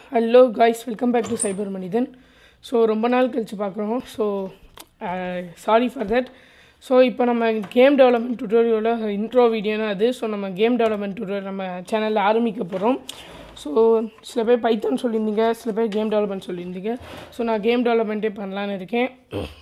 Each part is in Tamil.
hello guys welcome back to Cyber Manithan so ரொம்ப நாள் கழிச்சு பார்க்குறோம் so sorry for that so இப்போ நம்ம கேம் டெவலப்மெண்ட் டுட்டோரியலோட இன்ட்ரோ வீடியோனா அது ஸோ நம்ம கேம் டெவலப்மெண்ட் டுட்டோரியல் நம்ம சேனலில் ஆரம்பிக்க போகிறோம் ஸோ சில பேர் பைத்தான் சொல்லியிருந்தீங்க சில பேர் கேம் டெவலப்மெண்ட் சொல்லியிருந்தீங்க ஸோ நான் கேம் டெவலப்மெண்ட்டே பண்ணலான்னு இருக்கேன்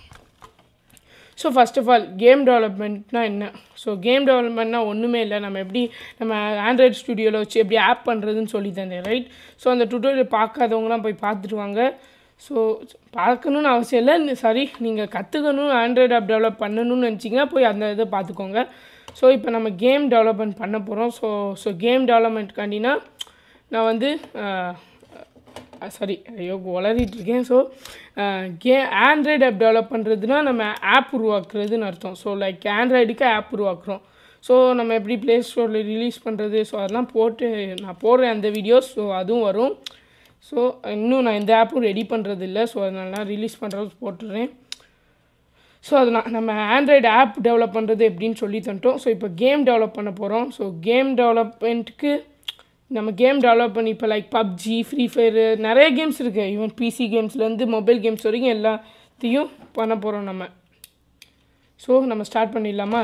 so first of all game டெவலப்மெண்ட்னா என்ன ஸோ கேம் டெவலப்மெண்ட்னா ஒன்றுமே இல்லை நம்ம எப்படி நம்ம ஆண்ட்ராய்ட் ஸ்டுடியோவில் வச்சு எப்படி ஆப் பண்ணுறதுன்னு சொல்லி தந்தேன் ரைட் ஸோ அந்த டுட்டோரியல் பார்க்காதவங்களாம் போய் பார்த்துட்டு வாங்க ஸோ பார்க்கணுன்னு அவசியம் இல்லை சாரி நீங்கள் கற்றுக்கணும் ஆண்ட்ராய்டு ஆப் டெவலப் பண்ணணும்னு நினச்சிங்கன்னா போய் அந்த இதை பார்த்துக்கோங்க ஸோ இப்போ நம்ம கேம் டெவலப்மெண்ட் பண்ண போகிறோம் ஸோ ஸோ கேம் டெவலப்மெண்ட்காண்டினா நான் வந்து சாரி ஐயோ உளறிட்டு இருக்கேன் so k Android app develop பண்ணுறதுனா நம்ம ஆப் உருவாக்குறதுன்னு அர்த்தம் ஸோ லைக் ஆண்ட்ராய்டுக்கு ஆப் உருவாக்குறோம் ஸோ நம்ம எப்படி ப்ளே ஸ்டோரில் ரிலீஸ் பண்ணுறது ஸோ அதெல்லாம் போட்டு நான் போடுறேன் அந்த வீடியோஸ் ஸோ அதுவும் வரும் ஸோ இன்னும் நான் எந்த ஆப்பும் ரெடி பண்ணுறது இல்லை ஸோ அதனால நான் ரிலீஸ் பண்ணுறது போட்டுடுறேன் ஸோ அது நான் நம்ம ஆண்ட்ராய்டு ஆப் டெவலப் பண்ணுறது எப்படின்னு சொல்லி தந்துட்டோம் ஸோ இப்போ கேம் டெவலப் பண்ண போகிறோம் ஸோ கேம் டெவலப்மெண்ட்டுக்கு நம்ம கேம் டெவலப் பண்ணி இப்போ லைக் பப்ஜி ஃப்ரீ ஃபயரு நிறைய கேம்ஸ் இருக்குது ஈவன் பிசி கேம்ஸ்லேருந்து மொபைல் கேம்ஸ் வரைக்கும் எல்லாத்தையும் பண்ண போகிறோம் நம்ம ஸோ நம்ம ஸ்டார்ட் பண்ணிடலாமா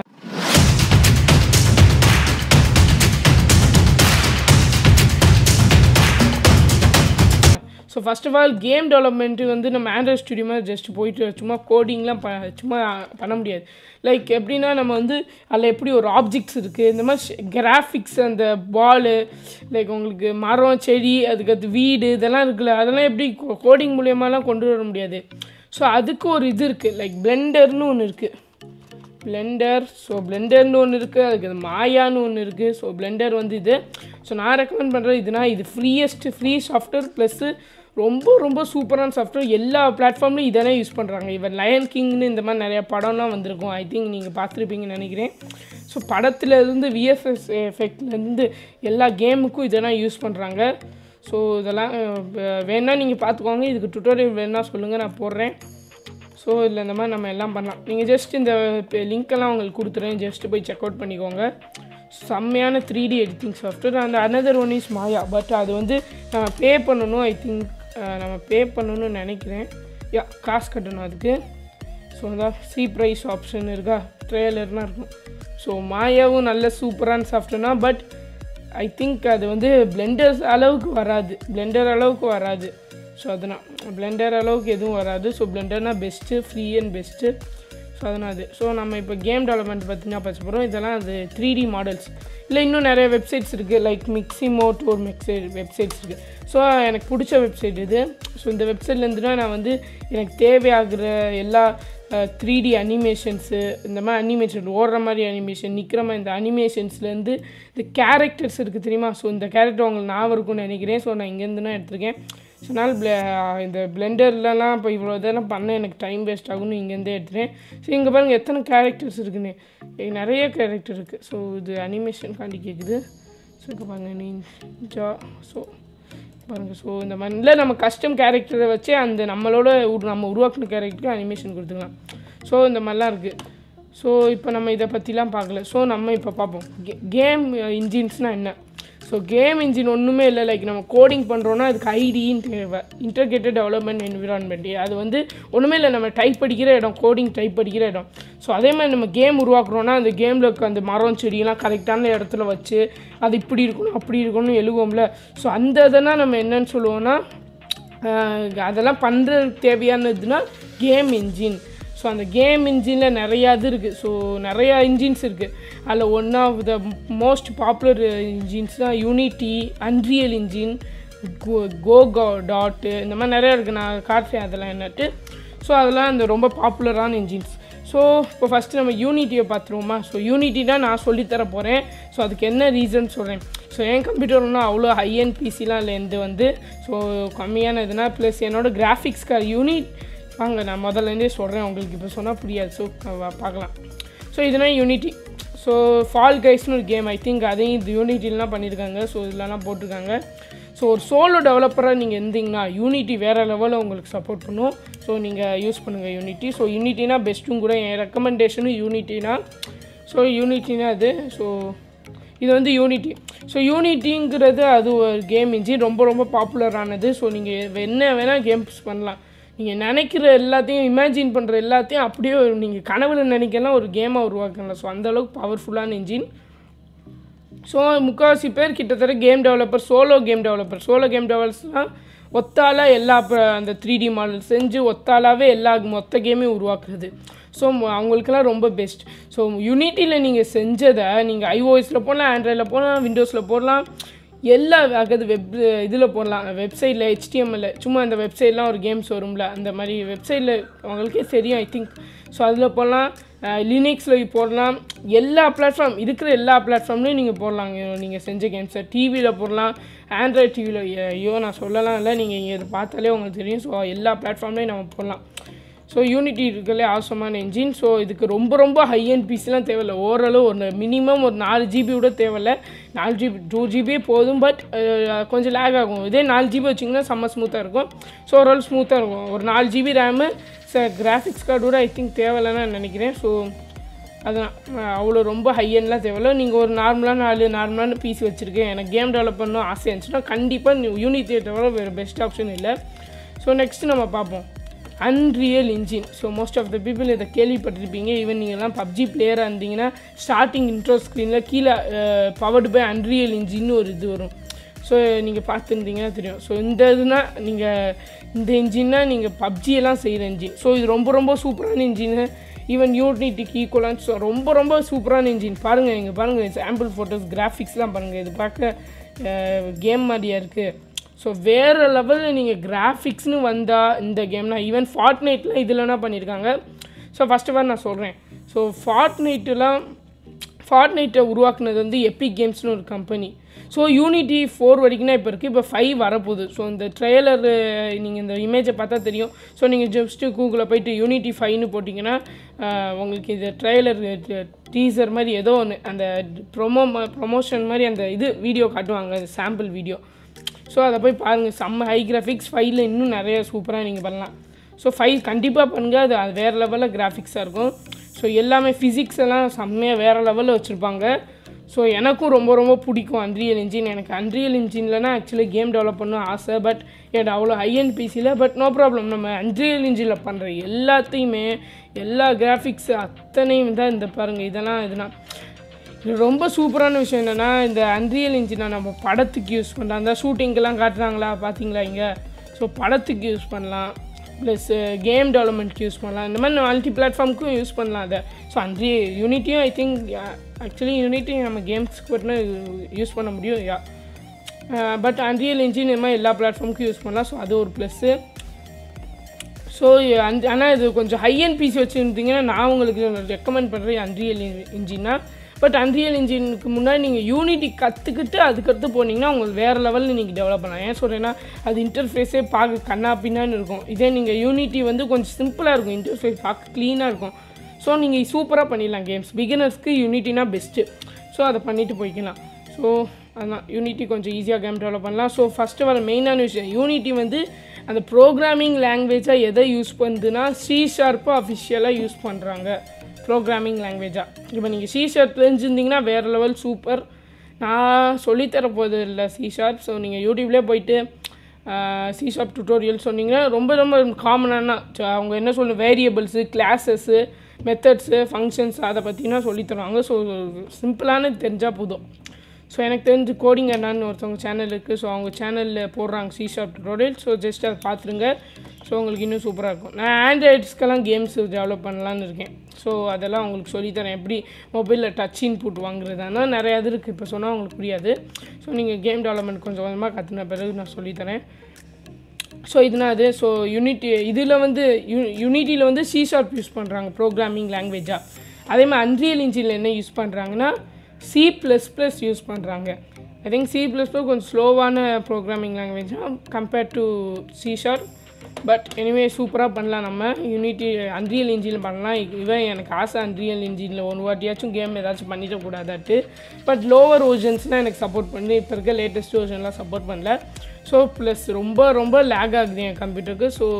so first of all game development வந்து நம்ம ஆண்ட்ராய்ட் ஸ்டுடியோ மாதிரி ஜஸ்ட் போயிட்டு சும்மா கோடிங்லாம் ப சும்மா பண்ண முடியாது லைக் எப்படின்னா நம்ம வந்து அதில் எப்படி ஒரு ஆப்ஜெக்ட்ஸ் இருக்குது இந்த மாதிரி கிராஃபிக்ஸ் அந்த பாலு லைக் உங்களுக்கு மரம் செடி அதுக்கடுத்து வீடு இதெல்லாம் இருக்குல்ல அதெல்லாம் எப்படி கோடிங் மூலியமாலாம் கொண்டு வர முடியாது ஸோ அதுக்கு ஒரு இது இருக்குது லைக் பிளெண்டர்னு ஒன்று இருக்குது பிளெண்டர் ஸோ பிளெண்டர்னு ஒன்று இருக்குது அதுக்கு அது மாயான்னு ஒன்று இருக்குது ஸோ பிளெண்டர் வந்து இது ஸோ நான் ரெக்கமெண்ட் பண்ணுறது இதுனா இது ஃப்ரீயஸ்ட்டு ஃப்ரீ சாஃப்ட்வேர் ப்ளஸ்ஸு ரொம்ப ரொம்ப சூப்பரான சாஃப்ட்வேர் எல்லா பிளாட்ஃபார்ம்லையும் இதெல்லாம் யூஸ் பண்ணுறாங்க இவன் லயன் கிங்னு இந்த மாதிரி நிறையா படம்லாம் வந்திருக்கும் ஐ திங்க் நீங்கள் பார்த்துருப்பீங்கன்னு நினைக்கிறேன் ஸோ படத்துலேருந்து விஎஃப்எஸ் எஃபெக்ட்லேருந்து எல்லா கேமுக்கும் இதெல்லாம் யூஸ் பண்ணுறாங்க ஸோ இதெல்லாம் வேணால் நீங்கள் பார்த்துக்கோங்க இதுக்கு டுட்டோரியல் வேணால் சொல்லுங்கள் நான் போடுறேன் ஸோ இதில் இந்த மாதிரி நம்ம எல்லாம் பண்ணலாம் நீங்கள் ஜஸ்ட் இந்த லிங்க்கெல்லாம் உங்களுக்கு கொடுத்துறேன் ஜஸ்ட்டு போய் செக் அவுட் பண்ணிக்கோங்க செம்மையான த்ரீ டி எடிட்டிங் சாஃப்ட்வேர் அந்த another one is Maya but அது வந்து நம்ம பே பண்ணணும் ஐ திங்க் நம்ம பே பண்ணணும்னு நினைக்கிறேன் யா காசு கட்டணும் அதுக்கு ஸோ அதான் சி ப்ரைஸ் ஆப்ஷன் இருக்கா ட்ரெய்லர்னால் இருக்கும் ஸோ மாயாவும் நல்ல சூப்பரான சாஃப்ட்வேர்னா பட் ஐ திங்க் அது வந்து பிளெண்டர்ஸ் அளவுக்கு வராது பிளெண்டர் அளவுக்கு வராது ஸோ அதனால் பிளெண்டர் அளவுக்கு எதுவும் வராது ஸோ பிளெண்டர்னால் best free and best so அதனால் அது ஸோ நம்ம இப்போ கேம் டெவலப்மெண்ட் பற்றினா பார்த்து போகிறோம் இதெல்லாம் அது த்ரீ டி மாடல்ஸ் இல்லை இன்னும் நிறைய வெப்சைட்ஸ் இருக்குது லைக் மிக்ஸிமோட் ஒரு வெப்சைட் வெப்சைட்ஸ் இருக்குது ஸோ எனக்கு பிடிச்ச வெப்சைட் இது ஸோ இந்த வெப்சைட்லேருந்துனா நான் வந்து எனக்கு தேவையாகிற எல்லா த்ரீ டி அனிமேஷன்ஸு இந்த மாதிரி அனிமேஷன் ஓடுற மாதிரி அனிமேஷன் நிற்கிற மாதிரி இந்த அனிமேஷன்ஸ்லேருந்து இந்த கேரக்டர்ஸ் இருக்குது தெரியுமா ஸோ இந்த கேரக்டர் உங்களுக்கு ஞாபகம் இருக்கும்னு நினைக்கிறேன் ஸோ நான் இங்கேருந்து தான் எடுத்திருக்கேன் ஸோ அதனால் இந்த பிளெண்டர்லலாம் இப்போ இவ்வளோ இதெல்லாம் பண்ண எனக்கு டைம் வேஸ்ட் ஆகும்னு இங்கேருந்தே எடுத்துகிறேன் ஸோ இங்கே பாருங்கள் எத்தனை கேரக்டர்ஸ் இருக்குன்னு நிறைய கேரக்டர் இருக்குது ஸோ இது அனிமேஷன் காண்டி கேட்குது ஸோ இங்கே பாருங்கள் நிஞ்சா ஸோ பாருங்கள் ஸோ இந்த மாதிரி இல்லை நம்ம கஸ்டம் கேரக்டரை வச்சு அந்த நம்மளோட நம்ம உருவாக்கின கேரக்டருக்கு அனிமேஷன் கொடுத்துக்கலாம் ஸோ இந்த மாதிரிலாம் இருக்குது ஸோ இப்போ நம்ம இதை பற்றிலாம் பார்க்கல ஸோ நம்ம இப்போ பார்ப்போம் கே கேம் இன்ஜின்ஸ்னால் என்ன ஸோ கேம் இன்ஜின் ஒன்றுமே இல்லை லைக் நம்ம கோடிங் பண்ணுறோன்னா அதுக்கு ஐடின்னு தேவை இன்டர்கிரேட்டட் டெவலப்மெண்ட் என்விரான்மெண்ட் அது வந்து ஒன்றுமே இல்லை நம்ம டைப் படிக்கிற இடம் கோடிங் டைப் படிக்கிற இடம் ஸோ அதே மாதிரி நம்ம கேம் உருவாக்குறோன்னா அந்த கேமில் இருக்க அந்த மரம் செடியெல்லாம் கரெக்டான இடத்துல வச்சு அது இப்படி இருக்கணும் அப்படி இருக்கணும்னு எழுவோம்ல ஸோ அந்த இதெல்லாம் நம்ம என்னன்னு சொல்லுவோன்னா அதெல்லாம் பண்ணுறதுக்கு தேவையானதுன்னா கேம் இன்ஜின் ஸோ அந்த கேம் இன்ஜினில் நிறையா இது இருக்குது ஸோ நிறையா இன்ஜின்ஸ் இருக்குது அதில் one of the most popular engines தான் Unity Unreal Engine go Godot இந்த மாதிரி நிறையா இருக்குது நான் காட்டுறேன் அதெல்லாம் என்னட்டு ஸோ அதெல்லாம் இந்த ரொம்ப பாப்புலரான இன்ஜின்ஸ் ஸோ இப்போ ஃபஸ்ட்டு நம்ம யூனிட்டியை பார்த்துருவோமா ஸோ யூனிட்டி தான் நான் சொல்லித்தர போகிறேன் ஸோ அதுக்கு என்ன ரீசன் சொல்கிறேன் ஸோ என் கம்ப்யூட்டர்னா அவ்வளோ ஹைஎன் பிசிலாம் இல்லை எந்த வந்து ஸோ கம்மியான இதுனா ப்ளஸ் என்னோடய கிராஃபிக்ஸ் கார்டு யூனிட் வாங்க நான் முதல்லேருந்தே சொல்கிறேன் உங்களுக்கு இப்போ சொன்னால் புரியாது ஸோ பார்க்கலாம் ஸோ இதுனா யூனிட்டி ஸோ ஃபால் கைஸ்னு ஒரு கேம் ஐ திங்க் அதையும் இது யூனிட்டிலாம் பண்ணியிருக்காங்க ஸோ இதெல்லாம் போட்டிருக்காங்க ஸோ ஒரு சோலோ டெவலப்பராக நீங்கள் இருந்தீங்கன்னா யூனிட்டி வேறு லெவலில் உங்களுக்கு சப்போர்ட் பண்ணும் ஸோ நீங்கள் யூஸ் பண்ணுங்கள் யூனிட்டி ஸோ யூனிட்டினா பெஸ்ட்டும் கூட என் ரெக்கமெண்டேஷனும் யூனிட்டினா ஸோ யூனிட்டினா அது ஸோ இது வந்து யூனிட்டி ஸோ யூனிட்டிங்கிறது அது ஒரு கேம் இன்ஜின் ரொம்ப ரொம்ப பாப்புலரானது ஸோ நீங்கள் என்ன வேணால் கேம்ஸ் பண்ணலாம் நீங்கள் நினைக்கிற எல்லாத்தையும் இமேஜின் பண்ணுற எல்லாத்தையும் அப்படியே நீங்கள் கனவுல நினைக்கலாம் ஒரு கேமாக உருவாக்கலாம் ஸோ அந்தளவுக்கு பவர்ஃபுல்லான இன்ஜின் ஸோ முக்கால்வாசி பேர் கிட்டத்தட்ட game developer solo game developer solo game டெவலப்பர்ஸ்னால் ஒத்தால எல்லா ப- அந்த த்ரீ டி மாடல் செஞ்சு ஒத்தாலாவே எல்லா மொத்த கேமையும் உருவாக்குறது ஸோ அவங்களுக்கெல்லாம் ரொம்ப பெஸ்ட் ஸோ யூனிட்டியில் நீங்கள் செஞ்சதை நீங்கள் ஐஓஎஸில் போடலாம் ஆண்ட்ராய்டில் போடலாம் விண்டோஸில் போடலாம் எல்லா அதாவது வெப் இதில் போடலாம் வெப்சைட்டில் ஹெச்டிஎம்எல்ல சும்மா அந்த வெப்சைட்லாம் ஒரு கேம்ஸ் வரும்ல அந்த மாதிரி வெப்சைட்டில் அவங்களுக்கே தெரியும் ஐ திங்க் ஸோ அதில் போடலாம் லினிக்ஸில் போடலாம் எல்லா பிளாட்ஃபார்ம் இருக்கிற எல்லா பிளாட்ஃபார்ம்லேயும் நீங்கள் போடலாம் நீங்கள் செஞ்ச கேம்ஸை டிவியில் போடலாம் ஆண்ட்ராய்ட் டிவியில் ஐயோ நான் சொல்லலாம் இல்லை நீங்கள் இங்கே இதை பார்த்தாலே உங்களுக்கு தெரியும் ஸோ எல்லா பிளாட்ஃபார்ம்லேயும் நம்ம போடலாம் ஸோ யூனிட்டி இருக்கலே அவசரமான என்ஜின் ஸோ இதுக்கு ரொம்ப ரொம்ப ஹை அண்ட் பிசிலாம் தேவையில்ல ஓரளவு ஒரு மினிமம் ஒரு நாலு ஜிபி கூட தேவையில்ல நாலு ஜிபி டூ ஜிபியே போதும் பட் கொஞ்சம் லேக் ஆகும் இதே நாலு ஜிபி வச்சிங்கன்னா செம்ம ஸ்மூத்தாக இருக்கும் ஸோ ஓரளவு ஸ்மூத்தாக இருக்கும் ஒரு நாலு GB RAM sir graphics card கூட ஐ திங்க் தேவையில்லைன்னு நான் நினைக்கிறேன் ஸோ அதான் அஹ் அவ்வளோ ரொம்ப ஹை எண்ட்லாம் தேவையில்ல நீங்கள் ஒரு நார்மலான நாலு நார்மலான பிசி வச்சுருக்கேன் எனக்கு கேம் டெவலப் பண்ணணும் ஆசை இருந்துச்சுன்னா கண்டிப்பாக யூனிட்டியை தவிர வேறு பெஸ்ட் ஆப்ஷன் இல்லை ஸோ நெக்ஸ்ட் நம்ம பார்ப்போம் Unreal Engine so most of the people இதை கேள்விப்பட்டிருப்பீங்க ஈவன் நீங்கள்லாம் பப்ஜி பிளேயராக இருந்தீங்கன்னா ஸ்டார்டிங் இன்ட்ரோ ஸ்க்ரீனில் கீழே பவர்டு பை அன்ரியல் இன்ஜின்னு ஒரு இது வரும் ஸோ நீங்கள் பார்த்துருந்தீங்கன்னா தெரியும் ஸோ இந்த இதுனா நீங்கள் இந்த இன்ஜின்னா நீங்கள் பப்ஜியெல்லாம் செய்கிற இன்ஜின் ஸோ இது ரொம்ப ரொம்ப சூப்பரான இன்ஜின் ஈவன் யூனிட்டிக்கு ஈக்குவலான ஸோ ரொம்ப ரொம்ப சூப்பரான இன்ஜின் பாருங்கள் இங்கே பாருங்கள் சாம்பிள் ஃபோட்டோஸ் கிராஃபிக்ஸ்லாம் பாருங்கள் இது பார்க்க கேம் மாதிரியா இருக்குது ஸோ வேறு லெவலில் நீங்கள் கிராஃபிக்ஸ்னு வந்தால் இந்த கேம்னா ஈவன் ஃபார்ட் நைட்டில் இதில்னா பண்ணியிருக்காங்க ஸோ ஃபஸ்ட் ஆஃப் ஆல் நான் சொல்கிறேன் ஸோ ஃபார்ட் நைட்டுலாம் ஃபார்ட் நைட்டை உருவாக்குனது வந்து எப்பிக் கேம்ஸ்னு ஒரு கம்பெனி ஸோ யூனிட்டி ஃபோர் வரைக்கும் இப்போ இருக்குது இப்போ ஃபைவ் வரப்போகுது ஸோ இந்த ட்ரெய்லர் நீங்கள் இந்த இமேஜை பார்த்தா தெரியும் ஸோ நீங்கள் ஜஸ்ட்டு கூகுளில் போயிட்டு யூனிட்டி ஃபைவ்னு போட்டிங்கன்னா ஆஹ், உங்களுக்கு இந்த ட்ரெய்லர் டீசர் மாதிரி ஏதோ ஒன்று அந்த ப்ரொமோ ப்ரொமோஷன் மாதிரி அந்த இது வீடியோ காட்டுவாங்க சாம்பிள் வீடியோ ஸோ அதை போய் பாருங்கள் செம்ம ஹை கிராஃபிக்ஸ் ஃபைவ்ல இன்னும் நிறைய சூப்பராக நீங்கள் பண்ணலாம் ஸோ ஃபைவ் கண்டிப்பாக பண்ணுங்கள் அது அது வேறு லெவலில் கிராஃபிக்ஸாக இருக்கும் ஸோ எல்லாமே ஃபிசிக்ஸ் எல்லாம் செம்மையாக வேறு லெவலில் வச்சுருப்பாங்க ஸோ எனக்கும் ரொம்ப ரொம்ப பிடிக்கும் அன்ரியல் இன்ஜின் எனக்கு அன்ரியல் இன்ஜின்லனா ஆக்சுவலி கேம் டெவலப் பண்ணணும் ஆசை பட் எனக்கு அவ்வளோ ஹை அண்ட் பிசியில் பட் நோ ப்ராப்ளம் நம்ம அன்ரியல் இன்ஜினில் பண்ணுற எல்லாத்தையுமே எல்லா கிராஃபிக்ஸ் அத்தனையும் தான் இந்த பாருங்கள் இதெல்லாம் இதெல்லாம் இது ரொம்ப சூப்பரான விஷயம் என்னென்னா இந்த அன்ரியல் இன்ஜினை நம்ம படத்துக்கு யூஸ் பண்ணலாம் அந்த ஷூட்டிங்கெல்லாம் காட்டுறாங்களா பார்த்தீங்களா இங்கே ஸோ படத்துக்கு யூஸ் பண்ணலாம் ப்ளஸ் கேம் டெவலப்மெண்ட்க்கு யூஸ் பண்ணலாம் இந்த மாதிரி மல்டி பிளாட்ஃபார்முக்கும் யூஸ் பண்ணலாம் அதை ஸோ அன்ரி யூனிட்டியும் ஐ திங்க் ஆக்சுவலி யூனிட்டி நம்ம கேம்ஸ்க்கு மட்டும் யூஸ் பண்ண முடியும் யா பட் அன்ரியல் இன்ஜின் இந்த மாதிரி எல்லா பிளாட்ஃபார்முக்கும் யூஸ் பண்ணலாம் ஸோ அது ஒரு ப்ளஸ்ஸு ஸோ அந்த ஆனால் இது கொஞ்சம் ஹை அண்ட் பிசி வச்சுருந்தீங்கன்னா நான் உங்களுக்கு ரெக்கமெண்ட் பண்ணுறேன் அன்ரியல் இன்ஜின்னா பட் அன்ரியல் இன்ஜினுக்கு முன்னாடி நீங்கள் யூனிட்டி கற்றுக்கிட்டு அதுக்கடுத்து போனீங்கன்னா உங்களுக்கு வேறு லெவலில் நீங்கள் டெவலப் பண்ணலாம் ஏன் சொல்கிறேன்னா அது இன்டர்ஃபேஸே பார்க்க கண்ணா பின்னான்னு இருக்கும் இதே நீங்கள் யூனிட்டி வந்து கொஞ்சம் சிம்பிளாக இருக்கும் இன்டர்ஃபேஸ் பார்க்க க்ளீனாக இருக்கும் ஸோ நீங்கள் சூப்பராக பண்ணிடலாம் கேம்ஸ் பிகினர்ஸ்க்கு யூனிட்டினா பெஸ்ட்டு ஸோ அதை பண்ணிவிட்டு போய்க்கலாம் ஸோ அதான் யூனிட்டி கொஞ்சம் ஈஸியாக கேம் டெவலப் பண்ணலாம் ஸோ ஃபஸ்ட்டு வர மெயினான விஷயம் யூனிட்டி வந்து அந்த ப்ரோக்ராமிங் லாங்குவேஜாக எதை யூஸ் பண்ணுதுன்னா சி ஷார்ப்பாக அஃபிஷியலாக யூஸ் பண்ணுறாங்க ப்ரோக்ராமிங் லாங்குவேஜாக இப்போ நீங்கள் சி ஷார்ப் தெரிஞ்சிருந்தீங்கன்னா வேறு லெவல் சூப்பர் நான் சொல்லித்தர போது இல்லை சி ஷார்ப் ஸோ நீங்கள் யூடியூப்லேயே போயிட்டு சி ஷார்ப் டுட்டோரியல் சொன்னீங்கன்னா ரொம்ப ரொம்ப காமனான அவங்க என்ன சொல்லணும் வேரியபிள்ஸு கிளாஸஸ்ஸு மெத்தட்ஸு ஃபங்க்ஷன்ஸ் அதை பற்றினா சொல்லித் தருவாங்க ஸோ சிம்பிளான தெரிஞ்சால் போதும் ஸோ எனக்கு தெரிஞ்சு கோடிங் அண்ணான்னு ஒருத்தவங்க சேனல் இருக்குது ஸோ அவங்க சேனலில் போடுறாங்க C sharp tutorial so just அதை பார்த்துருங்க ஸோ உங்களுக்கு இன்னும் சூப்பராக இருக்கும் நான் ஆண்ட்ராய்ட்ஸ்க்கெல்லாம் கேம்ஸ் டெவலப் பண்ணலான்னு இருக்கேன் ஸோ அதெல்லாம் உங்களுக்கு சொல்லித்தரேன் எப்படி மொபைலில் டச் இன்புட் வாங்குறதுனா நிறைய இது இருக்குது இப்போ சொன்னால் உங்களுக்கு புரியாது ஸோ நீங்கள் கேம் டெவலப்மெண்ட் கொஞ்சம் கொஞ்சமாக கற்றுன பிறகு நான் சொல்லித்தரேன் ஸோ இதுனா அது ஸோ யூனிட்டி இதில் வந்து யூ யூனிட்டியில் வந்து சி ஷார்ப் யூஸ் பண்ணுறாங்க ப்ரோக்ராமிங் லாங்குவேஜாக அதே மாதிரி அன்ரியல் இன்ஜினில் என்ன யூஸ் பண்ணுறாங்கன்னா சி ப்ளஸ் ப்ளஸ் யூஸ் பண்ணுறாங்க I think C plus plus கொஞ்சம் ஸ்லோவான ப்ரோக்ராமிங் லாங்குவேஜாக compared to C sharp but anyway சூப்பராக பண்ணலாம் நம்ம யூனிட்டி அன்ரியல் இன்ஜினில் பண்ணலாம் இவன் எனக்கு ஆசை அன்ரியல் இன்ஜினில் ஒரு வாட்டியாச்சும் கேம் ஏதாச்சும் பண்ணிடக்கூடாதாட்டு பட் லோவர் ஓர்ஜன்ஸ்னால் எனக்கு சப்போர்ட் பண்ணி இப்போ இருக்க லேட்டஸ்ட் ஓர்ஜன்லாம் சப்போர்ட் பண்ணல ஸோ ப்ளஸ் ரொம்ப ரொம்ப லேக் ஆகுது என் கம்ப்யூட்டருக்கு ஸோ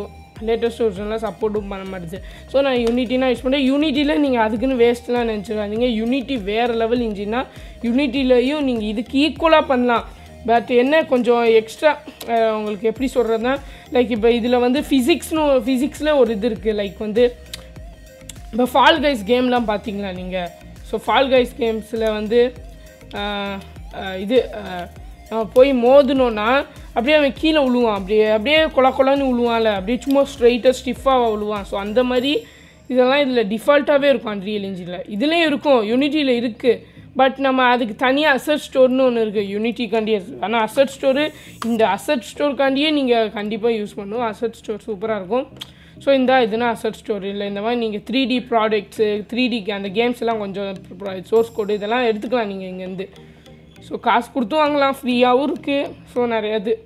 லேட்டஸ்ட் வெர்ஷன்லாம் சப்போர்ட்டும் பண்ண மாட்டேது ஸோ நான் யூனிட்டினா யூஸ் பண்ணுறேன் யூனிட்டியில் நீங்கள் அதுக்குன்னு வேஸ்ட்லாம் நினச்சிடாதீங்க யூனிட்டி வேறு லெவல் இன்ஜின்னா யூனிட்டிலையும் நீங்கள் இதுக்கு ஈக்குவலாக பண்ணலாம் பட் என்ன கொஞ்சம் எக்ஸ்ட்ரா உங்களுக்கு எப்படி சொல்கிறதுனா லைக் இப்போ இதில் வந்து ஃபிசிக்ஸ்னு ஃபிசிக்ஸில் ஒரு இது இருக்குது லைக் வந்து இப்போ ஃபால் கைஸ் கேம்லாம் பார்த்தீங்களா நீங்கள் ஸோ ஃபால் கைஸ் கேம்ஸில் வந்து ஆஹ், ஆஹ், இது ஆஹ், நம்ம போய் மோதுனோன்னா அப்படியே அவன் கீழே விழுவான் அப்படியே அப்படியே கொல கொலன்னு விழுவான்ல அப்படியே சும்மா ஸ்ட்ரைட்டாக ஸ்டிஃபாக விழுவான் ஸோ அந்த மாதிரி இதெல்லாம் இதில் டிஃபால்ட்டாகவே இருக்கும் அன்ரியல் இன்ஜினில் இதுலேயும் இருக்கும் யூனிட்டியில் இருக்குது பட் நம்ம அதுக்கு தனியாக அசட் ஸ்டோர்னு ஒன்று இருக்குது யூனிட்டிக்காண்டியே ஆனால் அசட் ஸ்டோரு இந்த அசட் ஸ்டோர்க்காண்டியே நீங்கள் கண்டிப்பாக யூஸ் பண்ணுவோம் அசட் ஸ்டோர் சூப்பராக இருக்கும் ஸோ இந்த இதுனா அசட் ஸ்டோர் இல்லை இந்த மாதிரி நீங்கள் three D products three D அந்த கேம்ஸ் எல்லாம் கொஞ்சம் சோர்ஸ் கோடு இதெல்லாம் எடுத்துக்கலாம் நீங்கள் இங்கேருந்து ஸோ காசு கொடுத்து வாங்கலாம் ஃப்ரீயாகவும் இருக்குது ஸோ நிறைய இது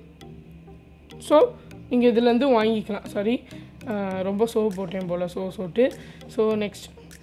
ஸோ நீங்கள் இதுலேருந்து வாங்கிக்கலாம் சாரி ரொம்ப சோப்பு போட்டேன் போல் சோ சோட்டு ஸோ நெக்ஸ்ட்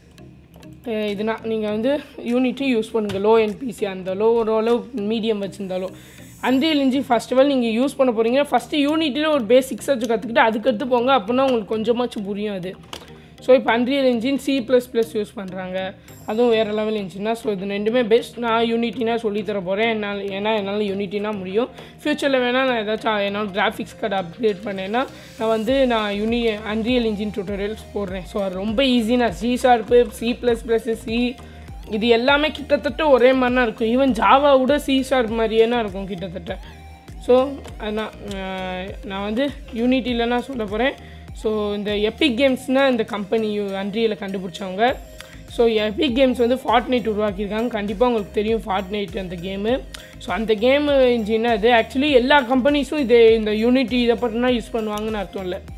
இதுனா நீங்கள் வந்து யூனிட்டி யூஸ் பண்ணுங்கள் லோ என்பிசி அந்த லோ ஓரளவு மீடியம் வச்சுருந்தாலும் Unreal engine first of all நீங்கள் யூஸ் பண்ண போகிறீங்க ஃபஸ்ட்டு யூனிட்டியில் ஒரு பேசிக்ஸ் வச்சு கற்றுக்கிட்டு அதுக்கடுத்து போங்க அப்படின்னா உங்களுக்கு கொஞ்சமாச்சும் புரியும் அது ஸோ இப்போ Unreal Engine C plus plus use பண்ணுறாங்க அதுவும் வேறு லெவல் இன்ஜின் தான் ஸோ இது ரெண்டுமே பெஸ்ட் நான் யூனிட்டினா சொல்லித்தர போகிறேன் என்னால் ஏன்னா என்னால் யூனிட்டினா முடியும் ஃப்யூச்சரில் வேணால் நான் ஏதாச்சும் என்னோட கிராஃபிக்ஸ் கார்டு அப்கிரேட் பண்ணேன்னா நான் வந்து நான் யூனி அன்ரியல் இன்ஜின் டியூட்டோரியல்ஸ் போடுறேன் ஸோ அது ரொம்ப ஈஸி நான் C sharp C plus plus C இது எல்லாமே கிட்டத்தட்ட ஒரே மாதிரி தான் இருக்கும் ஈவன் ஜாவா விட சி ஷார்ப் மாதிரியே தான் இருக்கும் கிட்டத்தட்ட ஸோ நான் நான் வந்து யூனிட்டியில் நான் சொல்ல போகிறேன் ஸோ இந்த எபிக் கேம்ஸ்னால் இந்த கம்பெனி அன்ரியலை கண்டுபிடிச்சவங்க ஸோ எபிக் கேம்ஸ் வந்து ஃபார்ட் நைட் உருவாக்கியிருக்காங்க கண்டிப்பாக உங்களுக்கு தெரியும் ஃபார்ட் நைட் அந்த கேமு ஸோ அந்த கேமு இன்ஜின் அது ஆக்சுவலி எல்லா கம்பெனிஸும் இது இந்த யூனிட்டி இதை பற்றினா யூஸ் பண்ணுவாங்கன்னு அர்த்தம் இல்லை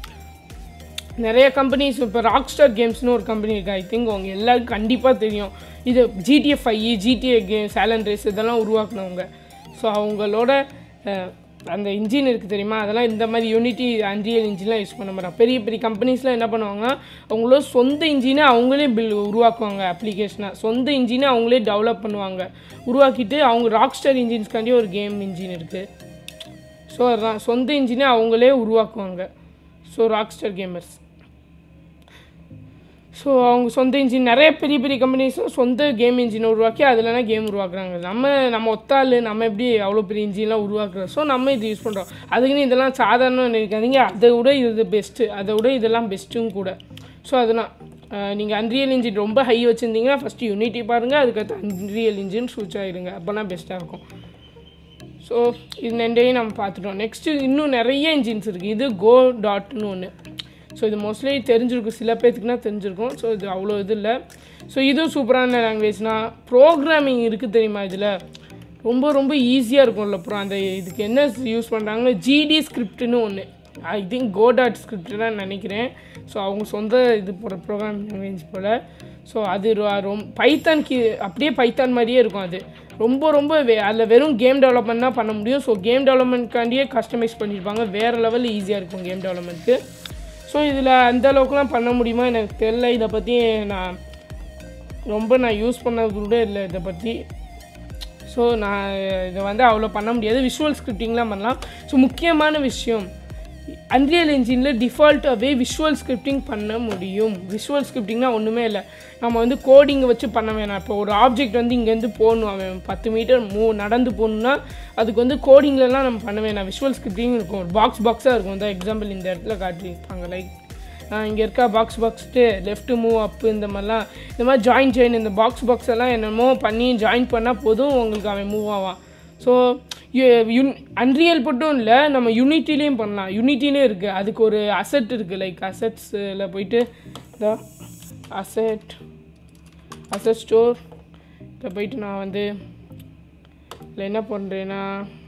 நிறைய கம்பெனிஸ் இப்போ ராக் ஸ்டார் கேம்ஸ்னு ஒரு கம்பெனி இருக்குது ஐ திங்க் அவங்க எல்லாருக்கும் கண்டிப்பாக தெரியும் இது ஜிடிஎஃப் ஐ ஜிடிஏ கேம் சேலன் ரேஸ் இதெல்லாம் உருவாக்குனவங்க ஸோ அவங்களோட அஹ், அந்த இன்ஜின் இருக்குது தெரியுமா அதெல்லாம் இந்த மாதிரி யூனிட்டி அன்ரியல் இன்ஜின்லாம் யூஸ் பண்ண மாட்டாங்க பெரிய பெரிய கம்பெனிஸ்லாம் என்ன பண்ணுவாங்கன்னா அவங்களோட சொந்த இன்ஜினை அவங்களே பில் உருவாக்குவாங்க அப்ளிகேஷனாக சொந்த இன்ஜினை அவங்களே டெவலப் பண்ணுவாங்க உருவாக்கிட்டு அவங்க ராக் ஸ்டார் இன்ஜின்ஸ்க்காண்டி ஒரு கேம் இன்ஜின் இருக்குது ஸோ அதான் சொந்த இன்ஜினை அவங்களே உருவாக்குவாங்க ஸோ ராக்ஸ்டார் கேமர்ஸ் ஸோ அவங்க சொந்த இன்ஜின் நிறைய பெரிய பெரிய கம்பெனிஸும் சொந்த கேம் இன்ஜினை உருவாக்கி அதுலனா கேம் உருவாக்குறாங்க நம்ம நம்ம ஒத்தாள் நம்ம எப்படி அவ்வளோ பெரிய இன்ஜின்லாம் உருவாக்குறோம் ஸோ நம்ம இது யூஸ் பண்ணுறோம் அதுக்குன்னு இதெல்லாம் சாதாரணம் நினைக்காதீங்க அதை விட இது பெஸ்ட்டு அதை விட இதெல்லாம் பெஸ்ட்டும் கூட ஸோ அதெல்லாம் நீங்கள் அன்ரியல் இன்ஜின் ரொம்ப ஹை வச்சுருந்தீங்கன்னா ஃபஸ்ட்டு யூனிட்டி பாருங்கள் அதுக்கடுத்து அன்ரியல் இன்ஜின் ஸ்விட்ச் ஆகிடுங்க அப்போனா பெஸ்ட்டாக இருக்கும் ஸோ இது ரெண்டையும் நம்ம பார்த்துட்டோம் நெக்ஸ்ட்டு இன்னும் நிறைய இன்ஜின்ஸ் இருக்குது இது கோ டாட்னு ஒன்று ஸோ இது மோஸ்ட்லி தெரிஞ்சிருக்கும் சில பேர்த்துக்குனா தெரிஞ்சிருக்கும் ஸோ இது அவ்வளோ இது இல்லை ஸோ இதுவும் சூப்பரான லாங்குவேஜ்னா ப்ரோக்ராமிங் இருக்குது தெரியுமா இதில் ரொம்ப ரொம்ப ஈஸியாக இருக்கும்ல அப்புறம் அந்த இதுக்கு என்ன யூஸ் பண்ணுறாங்கன்னா ஜிடி ஸ்கிரிப்ட்னு ஒன்று ஐ திங்க் கோ டாட் ஸ்கிரிப்ட்னு நினைக்கிறேன் ஸோ அவங்க சொந்த இது போகிற ப்ரோக்ராம் லாங்குவேஜ் போல் ஸோ அது ரொம்ப பைத்தான் கி அப்படியே பைத்தான் மாதிரியே இருக்கும் அது ரொம்ப ரொம்ப வே- அதில் வெறும் கேம் டெவலப்மெண்ட் தான் பண்ண முடியும் ஸோ கேம் டெவலப்மெண்ட்காண்டியே கஸ்டமைஸ் பண்ணியிருப்பாங்க வேறு லெவலில் ஈஸியாக இருக்கும் கேம் டெவலப்மெண்ட்க்கு ஸோ இதில் அந்த அளவுக்குலாம் பண்ண முடியுமா எனக்கு தெரில இதை பற்றி நான் ரொம்ப நான் யூஸ் பண்ணது கூட இல்லை இதை பற்றி ஸோ நான் இதை வந்து அவ்வளோ பண்ண முடியாது விஷுவல் ஸ்கிரிப்டிங்லாம் பண்ணலாம் ஸோ முக்கியமான விஷயம் அன்ரியல் இன்ஜினில் டிஃபால்ட்டாகவே விஷுவல் ஸ்கிரிப்டிங் பண்ண முடியும் விஷுவல் ஸ்கிரிப்டிங்னா ஒன்றுமே இல்லை நம்ம வந்து கோடிங்கை வச்சு பண்ண வேணாம் இப்போ ஒரு ஆப்ஜெக்ட் வந்து இங்கேருந்து போகணும் அவன் பத்து மீட்டர் மூ நடந்து போகணுன்னா அதுக்கு வந்து கோடிங்லலாம் நம்ம பண்ண வேணாம் விஷுவல் ஸ்கிரிப்டிங் இருக்கும் ஒரு பாக்ஸ் பாக்ஸாக இருக்கும் இந்த எக்ஸாம்பிள் இந்த இடத்துல காட்டியிருப்பாங்க லைக் இங்கே இருக்க பாக்ஸ் பாக்ஸ்ட்டு லெஃப்ட் மூவ் அப்பு இந்த மாதிரிலாம் இந்த மாதிரி ஜாயின் ஜாயின் இந்த பாக்ஸ் பாக்ஸ் எல்லாம் என்னமோ பண்ணி ஜாயின் பண்ணால் போதும் உங்களுக்கு அவன் மூவ் ஆவான் ஸோ யுன் அன்ரியல் மட்டும் இல்லை நம்ம யூனிட்டிலையும் பண்ணலாம் யூனிட்டிலே இருக்குது அதுக்கு ஒரு அசெட் இருக்குது லைக் அசெட்ஸில் போயிட்டு இந்த அசெட் அசெட் ஸ்டோர் இதில் போயிட்டு நான் வந்து இதில் என்ன பண்ணுறேன்னா